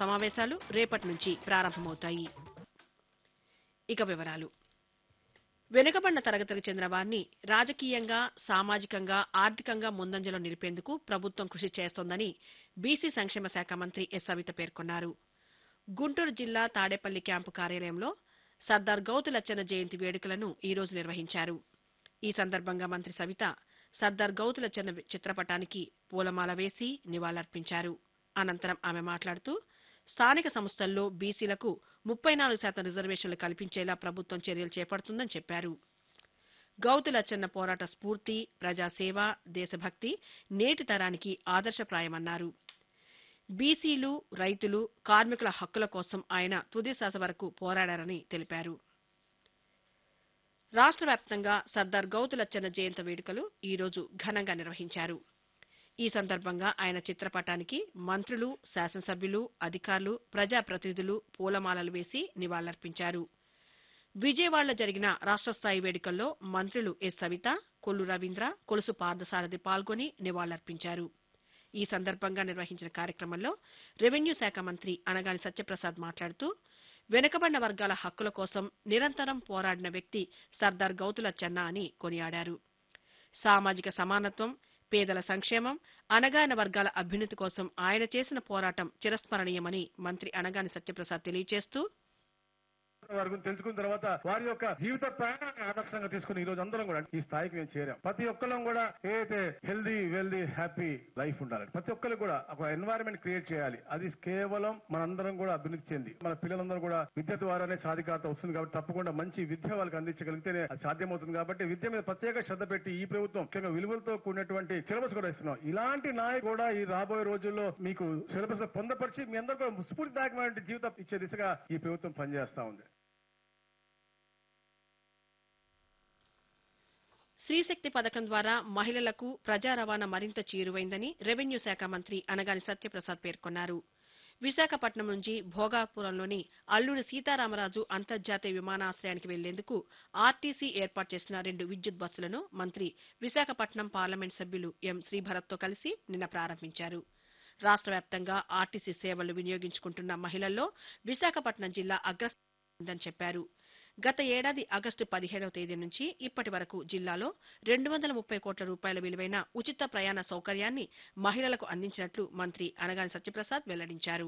సమావేశాలు రేపటి నుంచి ప్రారంభమవుతాయి ఇక వివరాలు వెనుకబడిన తరగతికి చెందిన వారిని రాజకీయంగా సామాజికంగా ఆర్థికంగా ముందంజలో నిలిపేందుకు ప్రభుత్వం కృషి చేస్తోందని బీసీ సంక్షేమ శాఖ మంత్రి ఎస్ సవిత పేర్కొన్నారు గుంటూరు జిల్లా తాడేపల్లి క్యాంపు కార్యాలయంలో సర్దార్ గౌతు లచ్చన్న జయంతి వేడుకలను ఈ రోజు నిర్వహించారు ఈ సందర్భంగా మంత్రి సవిత సర్దార్ గౌతు లచ్చన్న చిత్రపటానికి పూలమాల వేసి నివాళులర్పించారు అనంతరం ఆమె మాట్లాడుతూ స్థానిక సంస్థల్లో బీసీలకు ముప్పై నాలుగు శాతం రిజర్వేషన్లు కల్పించేలా ప్రభుత్వం చర్యలు చేపడుతుందని చెప్పారు గౌతు లచ్చన్న పోరాట స్ఫూర్తి ప్రజాసేవ దేశభక్తి నేటి తరానికి ఆదర్శప్రాయమన్నారు బీసీలు రైతులు కార్మికుల హక్కుల కోసం ఆయన తుది శ్వాస వరకు పోరాడారని తెలిపారు రాష్ట్ర వ్యాప్తంగా సర్దార్ గౌతు లచ్చన్న జయంతి వేడుకలు ఈ రోజు ఘనంగా నిర్వహించారు ఈ సందర్భంగా ఆయన చిత్రపటానికి మంత్రులు శాసనసభ్యులు అధికారులు ప్రజాప్రతినిధులు పూలమాలలు వేసి నివాళులర్పించారు విజయవాడలో జరిగిన రాష్ట్ర స్థాయి వేడుకల్లో మంత్రులు ఎస్ సవిత కొల్లు రవీంద్ర కొలుసు పార్థసారథి పాల్గొని నివాళులర్పించారు ఈ సందర్భంగా నిర్వహించిన కార్యక్రమంలో రెవెన్యూ శాఖ మంత్రి అనగాని సత్యప్రసాద్ మాట్లాడుతూ వెనుకబడిన వర్గాల హక్కుల కోసం నిరంతరం పోరాడిన వ్యక్తి సర్దార్ గౌతుల చెన్న అని కొనియాడారు సామాజిక సమానత్వం పేదల సంక్షేమం అనగాన వర్గాల అభ్యున్నతి కోసం ఆయన చేసిన పోరాటం చిరస్మరణీయమని మంత్రి అనగాని సత్యప్రసాద్ తెలియజేస్తూ వారి గురించి తెలుసుకున్న తర్వాత వారి యొక్క జీవిత ప్రయాణాన్ని ఆదర్శంగా తీసుకుని ఈ రోజు అందరం కూడా ఈ స్థాయికి మేము చేరాం ప్రతి ఒక్కరం కూడా ఏదైతే హెల్దీ వెల్దీ హ్యాపీ లైఫ్ ఉండాలి ప్రతి ఒక్కరికి కూడా ఒక ఎన్వైరన్మెంట్ క్రియేట్ చేయాలి అది కేవలం మనందరం కూడా అభివృద్ధి చెంది మన పిల్లలందరూ కూడా విద్య ద్వారానే సాధికారత వస్తుంది కాబట్టి తప్పకుండా మంచి విద్య వాళ్ళకి అందించగలిగితేనే అది సాధ్యమవుతుంది కాబట్టి విద్య మీద ప్రత్యేక శ్రద్ధ పెట్టి ఈ ప్రభుత్వం ముఖ్యంగా విలువలతో కూడినటువంటి సిలబస్ కూడా ఇస్తున్నాం ఇలాంటి నాయకు కూడా ఈ రాబోయే రోజుల్లో మీకు సిలబస్ పొందపరిచి మీ అందరూ కూడా స్ఫూర్తిదాయకమైన జీవితం ఇచ్చే దిశగా ఈ ప్రభుత్వం పనిచేస్తా ఉంది శ్రీశక్తి పథకం ద్వారా మహిళలకు ప్రజా రవాణా మరింత చేరువైందని రెవెన్యూ శాఖ మంత్రి అనగాని సత్యప్రసాద్ పేర్కొన్నారు విశాఖపట్నం నుంచి భోగాపురంలోని అల్లూరి సీతారామరాజు అంతర్జాతీయ విమానాశ్రయానికి వెళ్లేందుకు ఆర్టీసీ ఏర్పాటు చేసిన రెండు విద్యుత్ బస్సులను మంత్రి విశాఖపట్నం పార్లమెంట్ సభ్యులు ఎం శ్రీభరత్తో కలిసి నిన్న ప్రారంభించారు రాష్ట్ర వ్యాప్తంగా ఆర్టీసీ సేవలు వినియోగించుకుంటున్న మహిళల్లో విశాఖపట్నం జిల్లా అగ్రస్థానందని చెప్పారు గత ఏడాది ఆగస్టు పదిహేడవ తేదీ నుంచి ఇప్పటి వరకు జిల్లాలో రెండు వందల ముప్పై కోట్ల రూపాయల విలువైన ఉచిత ప్రయాణ సౌకర్యాన్ని మహిళలకు అందించినట్లు మంత్రి అనగాని సత్యప్రసాద్ వెల్లడించారు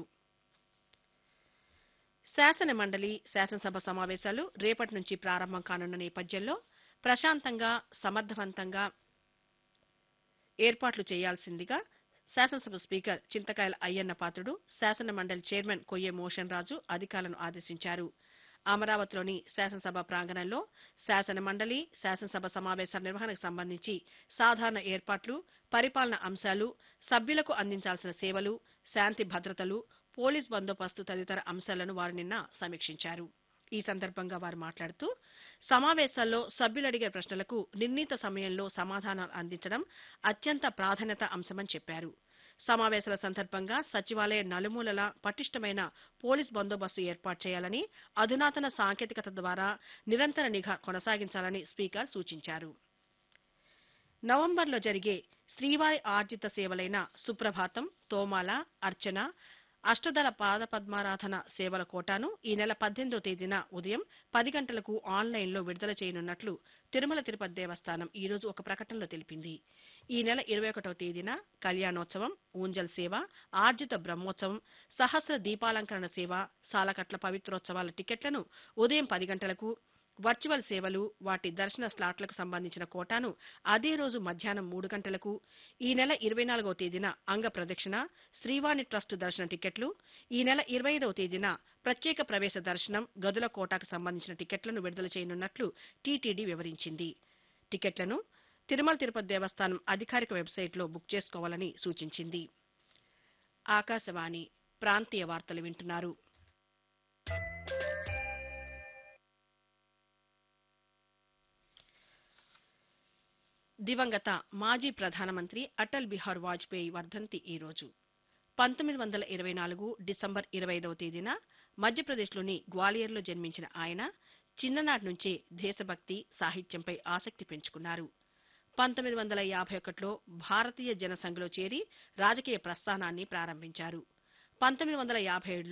శాసన మండలి శాసనసభ సమావేశాలు రేపటి నుంచి ప్రారంభం కానున్న నేపథ్యంలో ప్రశాంతంగా సమర్థవంతంగా ఏర్పాట్లు చేయాల్సిందిగా శాసనసభ స్పీకర్ చింతకాయల అయ్యన్న పాత్రుడు శాసన మండలి చైర్మన్ కొయ్యే మోషన్ రాజు అధికారులను ఆదేశించారు అమరావతిలోని శాసనసభ ప్రాంగణంలో శాసన మండలి శాసనసభ సమావేశాల నిర్వహణకు సంబంధించి సాధారణ ఏర్పాట్లు పరిపాలన అంశాలు సభ్యులకు అందించాల్సిన సేవలు శాంతి భద్రతలు పోలీస్ బందోబస్తు తదితర అంశాలను వారు నిన్న సమీక్షించారు ఈ సందర్భంగా వారు మాట్లాడుతూ సమావేశాల్లో సభ్యులు అడిగే ప్రశ్నలకు నిర్ణీత సమయంలో సమాధానాలు అందించడం అత్యంత ప్రాధాన్యత అంశమని చెప్పారు సమావేశాల సందర్భంగా సచివాలయ నలుమూలల పటిష్టమైన పోలీస్ బందోబస్తు ఏర్పాటు చేయాలని అధునాతన సాంకేతికత ద్వారా నిరంతర నిఘా కొనసాగించాలని స్పీకర్ సూచించారు నవంబర్లో జరిగే శ్రీవారి ఆర్జిత సేవలైన సుప్రభాతం తోమాల అర్చన అష్టదళ పాదపద్మారాధన సేవల కోటాను ఈ నెల పద్దెనిమిదో తేదీన ఉదయం పది గంటలకు ఆన్లైన్లో విడుదల చేయనున్నట్లు తిరుమల తిరుపతి దేవస్థానం ఈ రోజు ఒక ప్రకటనలో తెలిపింది ఈ నెల ఇరవై ఒకటవ తేదీన కళ్యాణోత్సవం ఊంజల్ సేవ ఆర్జిత బ్రహ్మోత్సవం సహస్ర దీపాలంకరణ సేవ సాలకట్ల పవిత్రోత్సవాల టికెట్లను ఉదయం పది గంటలకు వర్చువల్ సేవలు వాటి దర్శన స్లాట్లకు సంబంధించిన కోటాను అదే రోజు మధ్యాహ్నం మూడు గంటలకు ఈ నెల ఇరవై నాలుగవ తేదీన అంగ ప్రదక్షిణ శ్రీవాణి ట్రస్ట్ దర్శన టికెట్లు ఈ నెల ఇరవై ఐదవ తేదీన ప్రత్యేక ప్రవేశ దర్శనం గదుల కోటాకు సంబంధించిన టికెట్లను విడుదల చేయనున్నట్లు టీటీడీ వివరించింది టికెట్లను తిరుమల తిరుపతి దేవస్థానం అధికారిక వెబ్సైట్లో బుక్ చేసుకోవాలని సూచించింది ఆకాశవాణి ప్రాంతీయ వార్తలు వింటున్నారు దివంగత మాజీ ప్రధానమంత్రి అటల్ బిహార్ వాజ్పేయి వర్ధంతి ఈ రోజు పంతొమ్మిది వందల ఇరవై నాలుగు డిసెంబర్ ఇరవై ఐదవ తేదీన మధ్యప్రదేశ్లోని గ్వాలియర్లో జన్మించిన ఆయన చిన్ననాటి నుంచే దేశభక్తి సాహిత్యంపై ఆసక్తి పెంచుకున్నారు పంతొమ్మిది వందల యాభై ఒకటిలో భారతీయ జనసంఘ్లో చేరి రాజకీయ ప్రస్థానాన్ని ప్రారంభించారు పంతొమ్మిది వందల యాభై